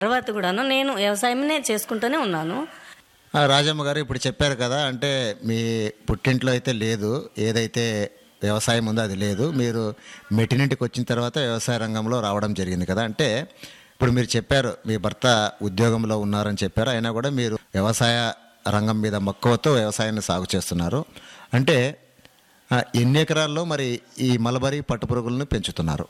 తర్వాత కూడాను నేను వ్యవసాయమే చేసుకుంటూనే ఉన్నాను ఆ, రాజమ్మ గారు ఇప్పుడు చెప్పారు కదా అంటే మీ పుట్టింట్లో అయితే లేదు ఏదైతే వ్యవసాయం ఉందో అది లేదు మీరు మెట్టినింటికి వచ్చిన తర్వాత వ్యవసాయ రంగంలో రావడం జరిగింది కదా అంటే ఇప్పుడు మీరు చెప్పారు మీ భర్త ఉద్యోగంలో ఉన్నారని చెప్పారు అయినా కూడా మీరు వ్యవసాయ రంగం మీద మక్కువతో వ్యవసాయాన్ని సాగు చేస్తున్నారు అంటే ఆ, ఎన్ని ఎకరాల్లో మరి ఈ మలబరీ పట్టుపురుగులను పెంచుతున్నారు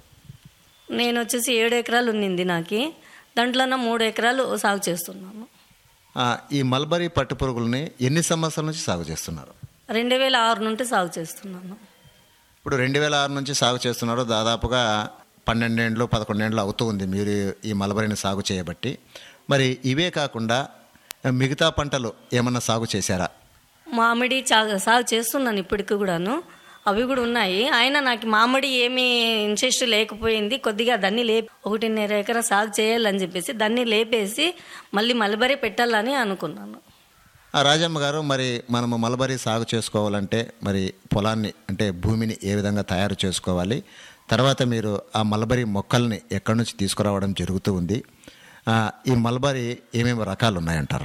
నేను వచ్చేసి ఏడు ఎకరాలు ఉన్నింది నాకు దాంట్లోన మూడు ఎకరాలు సాగు చేస్తున్నాను ఆ, ఈ మల్బరీ పట్టుపురుగుల్ని ఎన్ని సంవత్సరాల నుంచి సాగు చేస్తున్నారు రెండు వేల ఆరు నుండి సాగు చేస్తున్నాను ఇప్పుడు రెండు వేల ఆరు నుంచి సాగు చేస్తున్నారు దాదాపుగా పన్నెండేండ్లు పదకొండేండ్లు అవుతూ ఉంది మీరు ఈ మలబరిని సాగు చేయబట్టి మరి ఇవే కాకుండా మిగతా పంటలు ఏమన్నా సాగు చేశారా మామిడి చా- సాగు చేస్తున్నాను ఇప్పటికి కూడాను అవి కూడా ఉన్నాయి అయినా నాకు మామిడి ఏమీ ఇంట్రెస్ట్ లేకపోయింది కొద్దిగా దాన్ని లేపి ఒకటిన్నర ఎకరా సాగు చేయాలని చెప్పేసి దాన్ని లేపేసి మళ్ళీ మలబరీ పెట్టాలని అనుకున్నాను ఆ రాజమ్మ గారు మరి మనము మలబరీ సాగు చేసుకోవాలంటే మరి పొలాన్ని అంటే భూమిని ఏ విధంగా తయారు చేసుకోవాలి తర్వాత మీరు ఆ మలబరీ మొక్కల్ని ఎక్కడి నుంచి తీసుకురావడం జరుగుతూ ఉంది ఆ, ఈ మలబరీ ఏమేమి రకాలు ఉన్నాయంటారు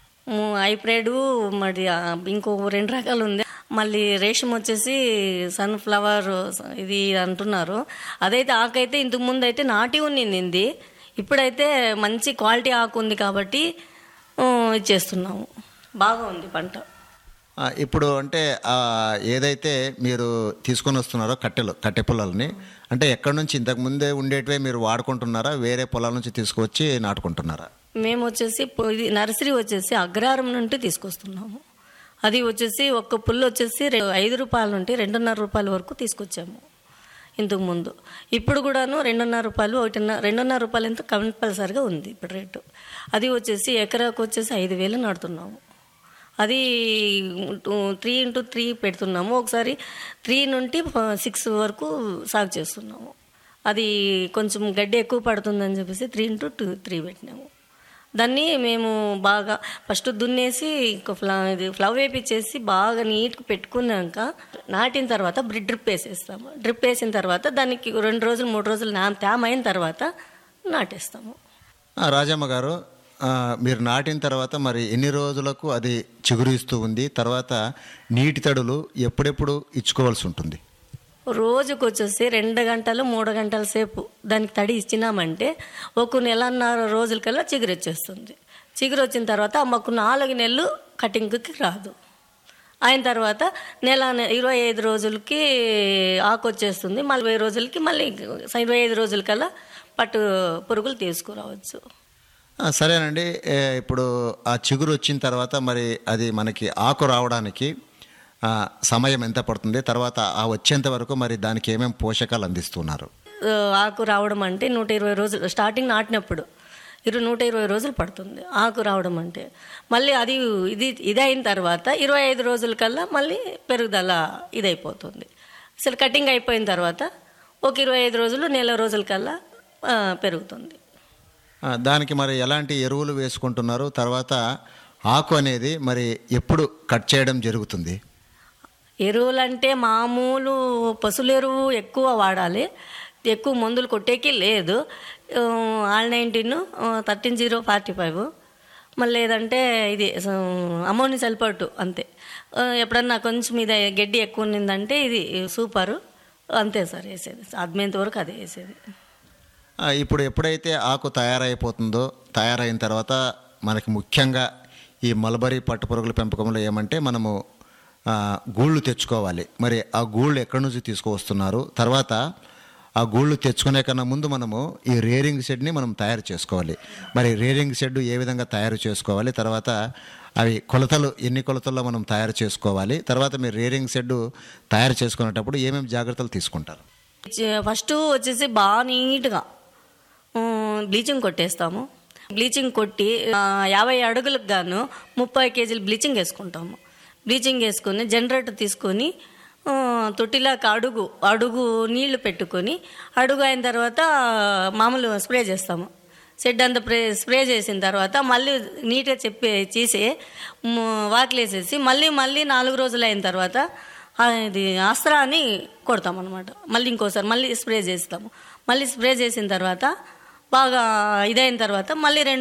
హైబ్రిడ్ మరి ఆ, ఇంకో రెండు రకాలు ఉంది మళ్ళీ రేషం వచ్చేసి సన్ఫ్లవర్ ఇది అంటున్నారు అదైతే ఆకైతే ఇంతకు ముందు అయితే నాటి ఉన్నింది ఇప్పుడైతే మంచి క్వాలిటీ ఆకు ఉంది కాబట్టి ఆ, ఇచ్చేస్తున్నాము బాగా ఉంది పంట ఆ, ఇప్పుడు అంటే ఆ, ఏదైతే మీరు తీసుకొని వస్తున్నారో కట్టెలు కట్టె పొలాలని అంటే ఎక్కడి నుంచి ఇంతకు ముందే ఉండేటివే మీరు వాడుకుంటున్నారా వేరే పొలాల నుంచి తీసుకొచ్చి నాటుకుంటున్నారా మేము వచ్చేసి పొ- ఇది నర్సరీ వచ్చేసి అగ్రహారం నుండి తీసుకొస్తున్నాము అది వచ్చేసి ఒక్క పుల్లు వచ్చేసి రె- ఐదు రూపాయల నుండి రెండున్నర రూపాయల వరకు తీసుకొచ్చాము ఇంతకు ముందు ఇప్పుడు కూడాను రెండున్నర రూపాయలు ఒకటిన్నర రెండున్నర రూపాయలు ఎంత కంపల్సరిగా ఉంది ఇప్పుడు రేటు అది వచ్చేసి ఎకరాకు వచ్చేసి ఐదు వేలు నాడుతున్నాము అది త్రీ ఇంటూ త్రీ పెడుతున్నాము ఒకసారి త్రీ నుండి సిక్స్ వరకు సాగు చేస్తున్నాము అది కొంచెం గడ్డి ఎక్కువ పడుతుందని చెప్పేసి త్రీ ఇంటూ టూ త్రీ పెట్టినాము దాన్ని మేము బాగా ఫస్ట్ దున్నేసి ఇంకో ఫ్లా ఇది ఫ్లవ్ వేపించేసి బాగా నీట్గా పెట్టుకున్నాక నాటిన తర్వాత డ్రిప్ వేసేస్తాము డ్రిప్ వేసిన తర్వాత దానికి రెండు రోజులు మూడు రోజులు నా తేమ అయిన తర్వాత నాటేస్తాము ఆ, రాజమ్మ గారు ఆ, మీరు నాటిన తర్వాత మరి ఎన్ని రోజులకు అది చిగురు ఇస్తూ ఉంది తర్వాత నీటి తడులు ఎప్పుడెప్పుడు ఇచ్చుకోవాల్సి ఉంటుంది రోజుకు వచ్చేసి రెండు గంటలు మూడు గంటల సేపు దానికి తడి ఇచ్చినామంటే ఒక నెలన్నర రోజులకల్లా చిగురు వచ్చేస్తుంది చిగురు వచ్చిన తర్వాత మాకు నాలుగు నెలలు కటింగ్కి రాదు అయిన తర్వాత నెల నె- ఇరవై ఐదు రోజులకి ఆకు వచ్చేస్తుంది మళ్ళీ ఇరవై రోజులకి మళ్ళీ ఇరవై ఐదు రోజులకల్లా పట్టు పురుగులు తీసుకురావచ్చు ఆ, సరేనండి ఏ, ఇప్పుడు ఆ చిగురు వచ్చిన తర్వాత మరి అది మనకి ఆకు రావడానికి ఆ, సమయం ఎంత పడుతుంది తర్వాత ఆ వచ్చేంత వరకు మరి దానికి ఏమేమి పోషకాలు అందిస్తున్నారు ఆ, ఆకు రావడం అంటే నూట ఇరవై రోజులు స్టార్టింగ్ నాటినప్పుడు ఇరు నూట ఇరవై రోజులు పడుతుంది ఆకు రావడం అంటే మళ్ళీ అది ఇది ఇది అయిన తర్వాత ఇరవై ఐదు రోజుల కల్లా మళ్ళీ పెరుగుదల ఇదైపోతుంది అసలు కటింగ్ అయిపోయిన తర్వాత ఒక ఇరవై ఐదు రోజులు నెల రోజుల కల్లా ఆ, పెరుగుతుంది ఆ, దానికి మరి ఎలాంటి ఎరువులు వేసుకుంటున్నారు తర్వాత ఆకు అనేది మరి ఎప్పుడు కట్ చేయడం జరుగుతుంది ఎరువులంటే మామూలు పశువుల ఎరువు ఎక్కువ వాడాలి ఎక్కువ మందులు కొట్టేకి లేదు all nineteen thirteen zero forty five మళ్ళీ లేదంటే ఇది అమోని సల్ఫర్టు అంతే ఆ, ఎప్పుడన్నా కొంచెం ఇది గడ్డి ఎక్కువ ఉన్నిందంటే ఇది సూపరు అంతే సార్ వేసేది సాధ్యమైనంత వరకు అదే వేసేది ఆ, ఇప్పుడు ఎప్పుడైతే ఆకు తయారైపోతుందో తయారైన తర్వాత మనకి ముఖ్యంగా ఈ మలబరీ పట్టుపురుగుల పెంపకంలో ఏమంటే మనము ఆ, గూళ్ళు తెచ్చుకోవాలి మరి ఆ గూళ్ళు ఎక్కడి నుంచి తీసుకువస్తున్నారు తర్వాత ఆ గూళ్ళు తెచ్చుకునే కన్నా ముందు మనము ఈ రేరింగ్ షెడ్ని మనం తయారు చేసుకోవాలి మరి రేరింగ్ షెడ్ ఏ విధంగా తయారు చేసుకోవాలి తర్వాత అవి కొలతలు ఎన్ని కొలతల్లో మనం తయారు చేసుకోవాలి తర్వాత మీరు రేరింగ్ షెడ్ తయారు చేసుకునేటప్పుడు ఏమేమి జాగ్రత్తలు తీసుకుంటారు చ- ఫస్ట్ వచ్చేసి బాగా నీట్గా ఉమ్, బ్లీచింగ్ కొట్టేస్తాము బ్లీచింగ్ కొట్టి ఆ, యాభై అడుగులకు గాను ముప్పై కేజీలు బ్లీచింగ్ వేసుకుంటాము బ్లీచింగ్ వేసుకొని జనరేటర్ తీసుకొని ఆ, తొట్టిలాక అడుగు అడుగు నీళ్లు పెట్టుకొని అడుగు అయిన తర్వాత మామూలు స్ప్రే చేస్తాము షెడ్ అంతా స్ప్రే స్ప్రే చేసిన తర్వాత మళ్ళీ నీట్గా చెప్పి చేసి వాకిలేసేసి మళ్ళీ మళ్ళీ నాలుగు రోజులు అయిన తర్వాత ఆ, ఇది అస్త్రా అని కొడతాం అనమాట మళ్ళీ ఇంకోసారి మళ్ళీ స్ప్రే చేస్తాము మళ్ళీ స్ప్రే చేసిన తర్వాత బాగా ఇదైన తర్వాత మళ్ళీ రెండు